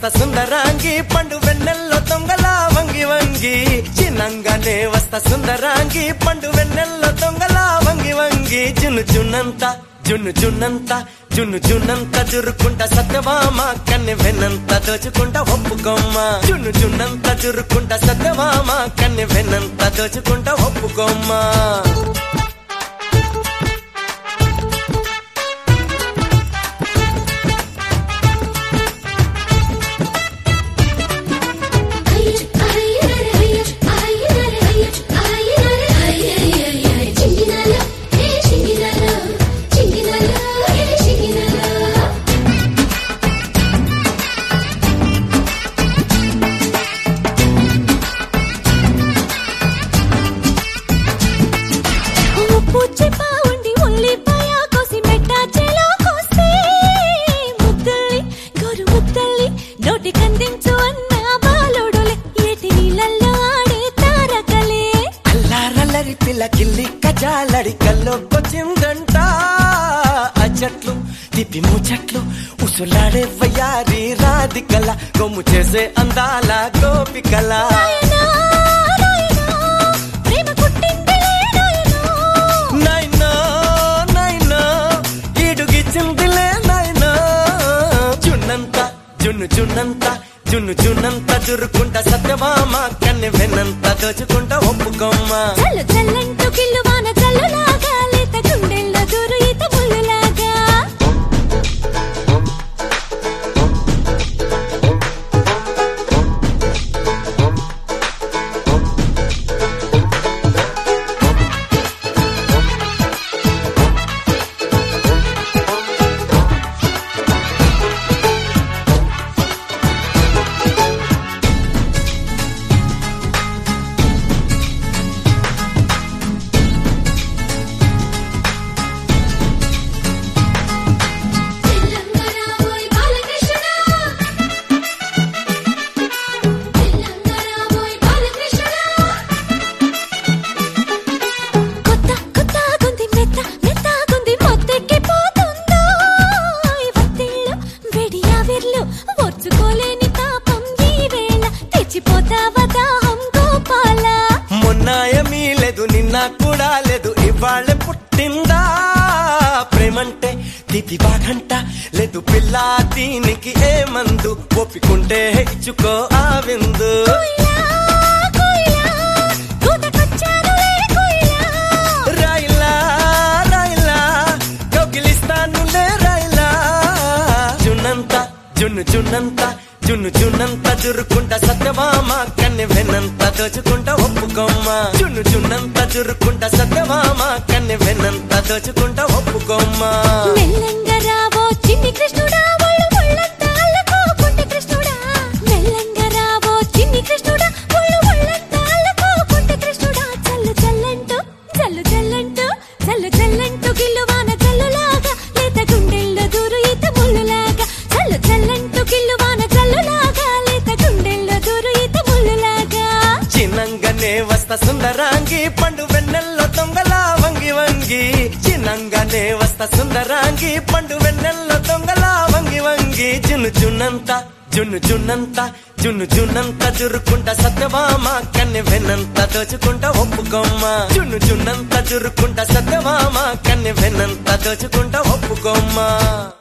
సుందరాంగి పండు వెన్నెల్లో దొంగలా వంగి వంగి చిన్నంగానే వస్త సుందరాంగి పండు వెన్నెల్లో దొంగలా వంగి వంగి జున్ను జున్నంత జున్ను జున్నంత జున్ను జున్నంత జురుకుంట సత్యవామ కన్నె వెన్నంత దోచుకుంట ఒప్పుకోమ్మ జున్ను జున్నంత జురుకుంట సత్యవామ కన్నె వెన్నంత దోచుకుంట ఒప్పుకోమ్మ ఉండి ఉల్లిపాయ కోసి మెట్టా చేలో కోసి ముద్దల్ని గోరు ముద్దల్ని నోటి కందించు అన్న బాలుడులే ఏటి నీళ్ళల్లో ఆడే తారకలే అల్లారల్లరి పిల్ల కిల్లి కజాలడి కల్లోకొచ్చిందంట అచ్చట్లు తిప్పి ముచ్చట్లు ఉసులాడే వయ్యారి రాధికల గొమ్ము చేసే అందాల గోపికల నాయనా, నాయనా, ప్రేమ పుట్టిందిలే నాయనా. నైనా నైనా ఈడుగిచ్చిందిలే నైనా జున్నంత జున్ను జున్నంత జున్ను జున్నంత జురుకుంట సత్యమామ కన్నె వెన్నంత దోచుకుంట ఒప్పుకోమ్మ చల్లు చల్లంటూ కిల్లువాన చల్లులాగా లేత గుండెల్లో దూరు ఈత ముళ్ళులాగా కొత్త కొత్త గుంది మెత్త మెత్త గుంది మొత్తెక్కి పోతుందో వత్తిళ్ళు వెడి ఆవిర్లు ఓర్చుకోలేని తాపం ఈ వేళ తెచ్చిపోతావా దాహం గోపాల మొన్నాయమీ లేదు నిన్న కూడా లేదు ఇవాళ పుట్టిందా ప్రేమంటే తిథి బాగంట లేదు పిల్ల దీనికి ఏ మందు ఒప్పుకుంటే ఇచ్చుకో ఆ విందు కోయిలా కోయిలా కూతకొచ్చానులే కోయిలా రాయిలా రాయిలా కౌగిలిస్తానులే రాయిలా జున్నంత జున్ను జున్నంత జున్ను జున్నంత జురుకుంట సత్యమామ కన్నె వెన్నంత దోచుకుంట ఒప్పుకోమ్మ జున్ను జున్నంత జురుకుంట సత్యమామ కన్నె వెన్నంత దోచుకుంట ఒప్పుకోమ్మ మెల్లంగా రావో చిన్ని కృష్ణుడా ఒళ్ళు ఒళ్ళంతా అల్లుకోకుంటే కృష్ణుడా మెల్లంగా రావో చిన్ని కృష్ణుడా ఒళ్ళు ఒళ్ళంతా అల్లుకోకుంటే కృష్ణుడా చల్లు చల్లంటూ చల్లు చల్లంటూ చల్లు చల్లంటూ గిల్లువాన చల్లులాగా లేత గుండెల్లో దూరు ఈత ముళ్ళులాగా చల్లు చల్లంటూ గిల్లువాన చల్లులాగా లేత గుండెల్లో దూరు ఈత ముళ్ళులాగా చిన్నంగానే వస్త సుందరాంగి పండు వెన్నెల్లో దొంగలా వంగి వంగి చిన్నంగానే వస్త సుందరాంగి పండు వెన్నెల్లో దొంగలా వంగి వంగి జున్ను జున్నంత జున్ను జున్నంత జున్ను జున్నంత జురుకుంట సత్యమామ కన్నె వెన్నంత దోచుకుంట ఒప్పుకోమ్మ జున్ను జున్నంత జురుకుంట సత్యమామ కన్నె వెన్నంత దోచుకుంట ఒప్పుకోమ్మ